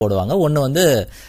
போடுவாங்க ஒன்று வந்து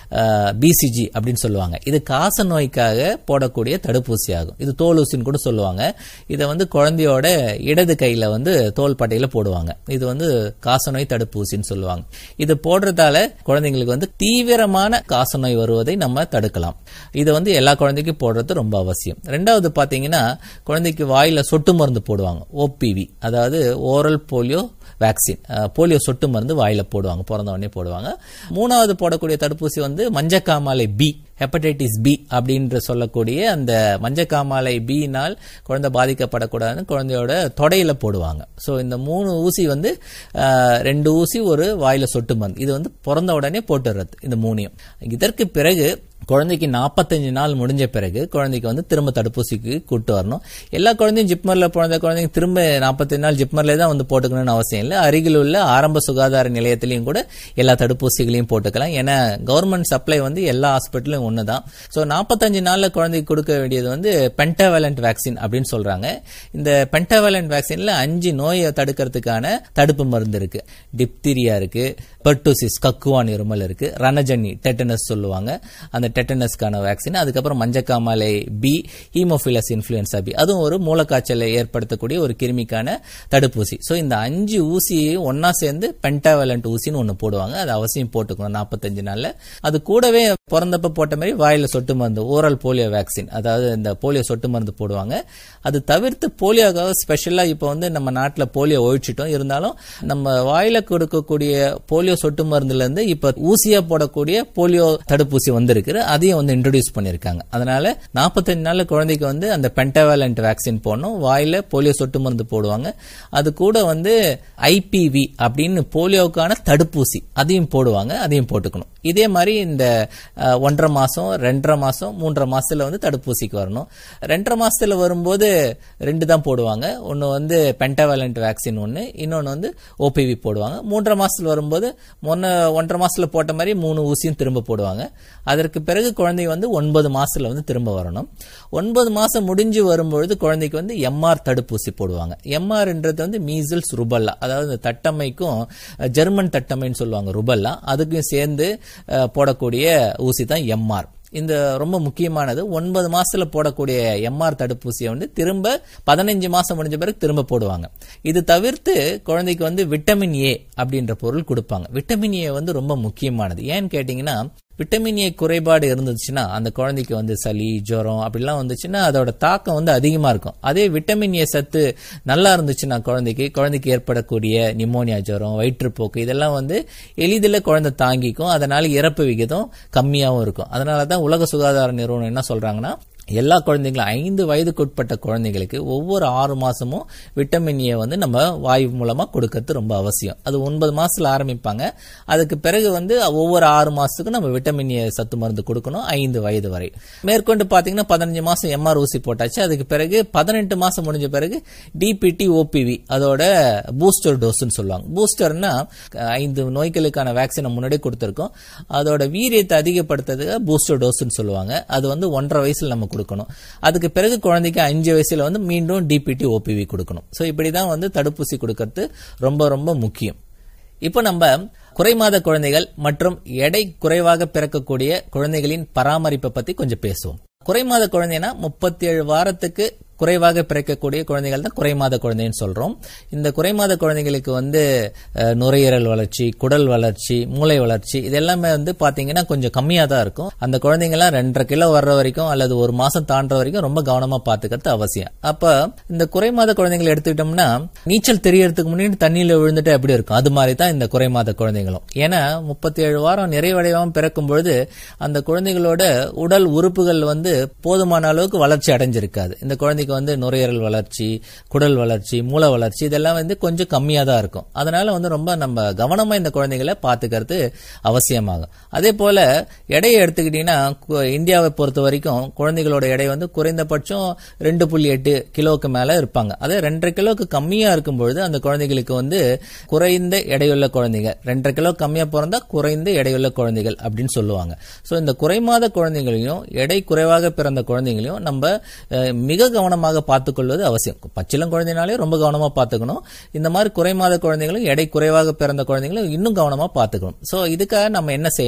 பிசிஜி அப்படின்னு சொல்லுவாங்க இது காச நோய்க்காக போடக்கூடிய தடுப்பூசி ஆகும் இது தோல் ஊசின்னு கூட சொல்லுவாங்க இதை வந்து குழந்தையோட இடது கையில வந்து தோல் பட்டையில போடுவாங்க இது வந்து காசநோய் தடுப்பூசின்னு சொல்லுவாங்க இது போடுறதால குழந்தைங்களுக்கு வந்து தீவிரமான காசநோய் வருவதை நம்ம தடுக்கலாம் இது வந்து எல்லா குழந்தைக்கும் போடுறது ரொம்ப அவசியம் ரெண்டாவது பாத்தீங்கன்னா குழந்தைக்கு வாயில சொட்டு மருந்து போடுவாங்க ஓபிவி அதாவது ஓரல் போலியோ வேக்சின் போலியோ சொட்டு மருந்து வாயில போடுவாங்க பிறந்த உடனே போடுவாங்க மூணாவது போடக்கூடிய தடுப்பூசி வந்து மஞ்சக்காமாலை பி ஹெப்படைட்டிஸ் பி அப்படின்ற சொல்லக்கூடிய அந்த மஞ்சக்காமாலை பியினால் குழந்தை பாதிக்கப்படக்கூடாதுன்னு குழந்தையோட தொடையில போடுவாங்க ஸோ இந்த மூணு ஊசி வந்து அஹ், ரெண்டு ஊசி ஒரு வாயில சொட்டு மருந்து இது வந்து பிறந்த உடனே போட்டுறது இந்த மூணையும் இதற்கு பிறகு குழந்தைக்கு நாற்பத்தஞ்சு நாள் முடிஞ்ச பிறகு குழந்தைக்கு வந்து திரும்ப தடுப்பூசிக்கு கூட்டு வரணும் எல்லா குழந்தையும் ஜிப்மர்ல பிறந்த குழந்தைங்க திரும்ப நாற்பத்தஞ்சு நாள் ஜிப்மர்ல தான் வந்து போட்டுக்கணும்னு அவசியம் இல்லை அருகில் உள்ள ஆரம்ப சுகாதார நிலையத்திலையும் கூட எல்லா தடுப்பூசிகளையும் போட்டுக்கலாம் ஏன்னா கவர்மெண்ட் சப்ளை வந்து எல்லா ஹாஸ்பிட்டலும் ஒன்று தான் ஸோ நாற்பத்தஞ்சு நாள்ல குழந்தைக்கு கொடுக்க வேண்டியது வந்து பென்டாவேலண்ட் வேக்சின் அப்படின்னு சொல்றாங்க இந்த பென்டாவேலண்ட் வேக்சின்ல அஞ்சு நோயை தடுக்கிறதுக்கான தடுப்பு மருந்து இருக்கு டிப்தீரியா இருக்கு பெர்டூசிஸ் கக்குவான் இருமல் இருக்கு ரணஜன்னி டெட்டனஸ் சொல்லுவாங்க அந்த டெட்டனஸ்க்கான வேக்சின் அதுக்கப்புறம் மஞ்சக்காமாலை பி ஹீமோஃபிலஸ் இன்ஃபுளுன்சா பி அதுவும் ஒரு மூலக்காய்ச்சலை ஏற்படுத்தக்கூடிய ஒரு கிருமிக்கான தடுப்பூசி ஸோ இந்த அஞ்சு ஊசியை ஒன்னா சேர்ந்து பென்டாவேலண்ட் ஊசின்னு ஒன்று போடுவாங்க அது அவசியம் போட்டுக்கணும் நாற்பத்தஞ்சு நாள்ல அது கூடவே பிறந்தப்ப போட்ட மாதிரி வாயில சொட்டு மருந்து ஓரல் போலியோ வேக்சின் அதாவது இந்த போலியோ சொட்டு மருந்து போடுவாங்க அது தவிர்த்து போலியோக்காக ஸ்பெஷலா இப்போ வந்து நம்ம நாட்டில் போலியோ ஒழிச்சிட்டோம் இருந்தாலும் நம்ம வாயில கொடுக்கக்கூடிய போலியோ சொட்டு மருந்துல இருந்து இப்ப ஊசியா போடக்கூடிய போலியோ தடுப்பூசி வந்திருக்கு அதையும் வந்து இன்ட்ரோடியூஸ் பண்ணிருக்காங்க அதனால நாற்பத்தஞ்சு நாள்ல குழந்தைக்கு வந்து அந்த பென்டாவேலண்ட் வேக்சின் போடணும் வாயில போலியோ சொட்டு மருந்து போடுவாங்க அது கூட வந்து ஐபிவி அப்படின்னு போலியோக்கான தடுப்பூசி அதையும் போடுவாங்க அதையும் போட்டுக்கணும் இதே மாதிரி இந்த அஹ், ஒன்றரை மாசம் ரெண்டரை மாசம் மூன்றரை மாசத்துல வந்து தடுப்பூசிக்கு வரணும் ரெண்டரை மாசத்துல வரும்போது ரெண்டு தான் போடுவாங்க ஒன்னு வந்து பென்டாவேலண்ட் வேக்சின் ஒன்னு இன்னொன்னு வந்து ஓபிவி போடுவாங்க மூன்றரை மாசத்துல வரும்போது முன்ன ஒன்றரை மாசத்துல போட்ட மாதிரி மூணு ஊசியும் திரும்ப போடுவாங்க அதற்கு பிறகு குழந்தை வந்து ஒன்பது மாசத்துல வந்து திரும்ப வரணும் ஒன்பது மாசம் முடிஞ்சு வரும்பொழுது குழந்தைக்கு வந்து எம்ஆர் தடுப்பூசி போடுவாங்க எம்ஆர்ன்றது வந்து மீசல்ஸ் ருபல்லா அதாவது இந்த தட்டம்மைக்கும் அஹ், ஜெர்மன் தட்டம்மைன்னு சொல்லுவாங்க ருபல்லா அதுக்கும் சேர்ந்து அஹ், போடக்கூடிய ஊசி தான் எம்ஆர் இந்த ரொம்ப முக்கியமானது ஒன்பது மாசத்துல போடக்கூடிய எம்ஆர் தடுப்பூசியை வந்து திரும்ப பதினஞ்சு மாசம் முடிஞ்ச பிறகு திரும்ப போடுவாங்க இது தவிர்த்து குழந்தைக்கு வந்து விட்டமின் ஏ அப்படின்ற பொருள் கொடுப்பாங்க விட்டமின் ஏ வந்து ரொம்ப முக்கியமானது ஏன்னு கேட்டீங்கன்னா விட்டமின் ஏ குறைபாடு இருந்துச்சுன்னா அந்த குழந்தைக்கு வந்து சளி ஜுரம் அப்படிலாம் வந்துச்சுன்னா அதோட தாக்கம் வந்து அதிகமா இருக்கும் அதே விட்டமின் ஏ சத்து நல்லா இருந்துச்சுன்னா குழந்தைக்கு குழந்தைக்கு ஏற்படக்கூடிய நிமோனியா ஜுரம் வயிற்றுப்போக்கு இதெல்லாம் வந்து எளிதில் குழந்தை தாங்கிக்கும் அதனால இறப்பு விகிதம் கம்மியாகவும் இருக்கும் அதனால தான் உலக சுகாதார நிறுவனம் என்ன சொல்றாங்கன்னா எல்லா குழந்தைங்களும் ஐந்து வயதுக்குட்பட்ட குழந்தைங்களுக்கு ஒவ்வொரு ஆறு மாசமும் விட்டமின் ஏ வந்து நம்ம வாயு மூலமா கொடுக்கறது ரொம்ப அவசியம் அது ஒன்பது மாசத்துல ஆரம்பிப்பாங்க அதுக்கு பிறகு வந்து ஒவ்வொரு ஆறு மாசத்துக்கும் நம்ம விட்டமின் ஏ சத்து மருந்து கொடுக்கணும் ஐந்து வயது வரை மேற்கொண்டு பாத்தீங்கன்னா பதினஞ்சு மாசம் எம்ஆர் ஊசி போட்டாச்சு அதுக்கு பிறகு பதினெட்டு மாசம் முடிஞ்ச பிறகு டிபிடி ஓபிவி அதோட பூஸ்டர் டோஸ்ன்னு சொல்லுவாங்க பூஸ்டர்னா ஐந்து நோய்களுக்கான வேக்சினை முன்னாடியே கொடுத்துருக்கோம் அதோட வீரியத்தை அதிகப்படுத்துறதுக்கு பூஸ்டர் டோஸ்ன்னு சொல்லுவாங்க அது வந்து ஒன்றரை வயசுல நம்ம கொடுக்கணும் அதுக்கு பிறகு குழந்தைக்கு அஞ்சு வயசுல வந்து மீண்டும் டிபிடி ஓபிவி கொடுக்கணும் ஸோ இப்படிதான் வந்து தடுப்பூசி கொடுக்கறது ரொம்ப ரொம்ப முக்கியம் இப்போ நம்ம குறைமாத குழந்தைகள் மற்றும் எடை குறைவாக பிறக்கக்கூடிய குழந்தைகளின் பராமரிப்பை பத்தி கொஞ்சம் பேசுவோம் குறைமாத குழந்தைனா முப்பத்தி ஏழு வாரத்துக்கு குறைவாக பிறக்கக்கூடிய குழந்தைகள் தான் குறைமாத குழந்தைன்னு சொல்றோம் இந்த குறைமாத குழந்தைகளுக்கு வந்து அஹ், நுரையீரல் வளர்ச்சி குடல் வளர்ச்சி மூளை வளர்ச்சி இது எல்லாமே வந்து பாத்தீங்கன்னா கொஞ்சம் கம்மியா தான் இருக்கும் அந்த குழந்தைங்கலாம் ரெண்டரை கிலோ வர்ற வரைக்கும் அல்லது ஒரு மாசம் தாண்டுற வரைக்கும் ரொம்ப கவனமா பாத்துக்கிறது அவசியம் அப்ப இந்த குறைமாத குழந்தைகளை எடுத்துக்கிட்டோம்னா நீச்சல் தெரியறதுக்கு முன்னாடி தண்ணியில விழுந்துட்டு எப்படி இருக்கும் அது மாதிரி தான் இந்த குறைமாத குழந்தைகளும் ஏன்னா முப்பத்தி ஏழு வாரம் நிறைவடையாம பிறக்கும் பொழுது அந்த குழந்தைகளோட உடல் உறுப்புகள் வந்து போதுமான அளவுக்கு வளர்ச்சி அடைஞ்சிருக்காது இந்த குழந்தைக்கு வந்து நுரையீரல் வளர்ச்சி குடல் வளர்ச்சி மூளை வளர்ச்சி இதெல்லாம் வந்து கொஞ்சம் கம்மியா தான் இருக்கும் அதனால வந்து ரொம்ப நம்ம கவனமா இந்த குழந்தைகளை பாத்துக்கிறது அவசியமாகும் அதே போல எடையை எடுத்துக்கிட்டீங்கன்னா கு- இந்தியாவை பொறுத்த வரைக்கும் குழந்தைகளோட எடை வந்து குறைந்தபட்சம் ரெண்டு புள்ளி எட்டு கிலோவுக்கு மேல இருப்பாங்க அதே ரெண்டரை கிலோவுக்கு கம்மியா இருக்கும் பொழுது அந்த குழந்தைகளுக்கு வந்து குறைந்த எடையுள்ள குழந்தைங்க ரெண்டரை கிலோ கம்மியா பிறந்தா குறைந்த எடையுள்ள குழந்தைகள் அப்படின்னு சொல்லுவாங்க சோ இந்த குறைமாத குழந்தைகளையும் எடை குறைவாக பிறந்த குழந்தைகளையும் நம்ம அஹ், மிக கவனமாக பார்த்துக்கொள்வது அவசியம் பச்சிளம் குழந்தைனாலே ரொம்ப கவனமா பார்த்துக்கணும் இந்த மாதிரி குறைமாத குழந்தைகளும் எடை குறைவாக பிறந்த குழந்தைகளும் இன்னும் கவனமா பார்த்துக்கணும் சோ இதுக்காக நம்ம என்ன செய்யணும்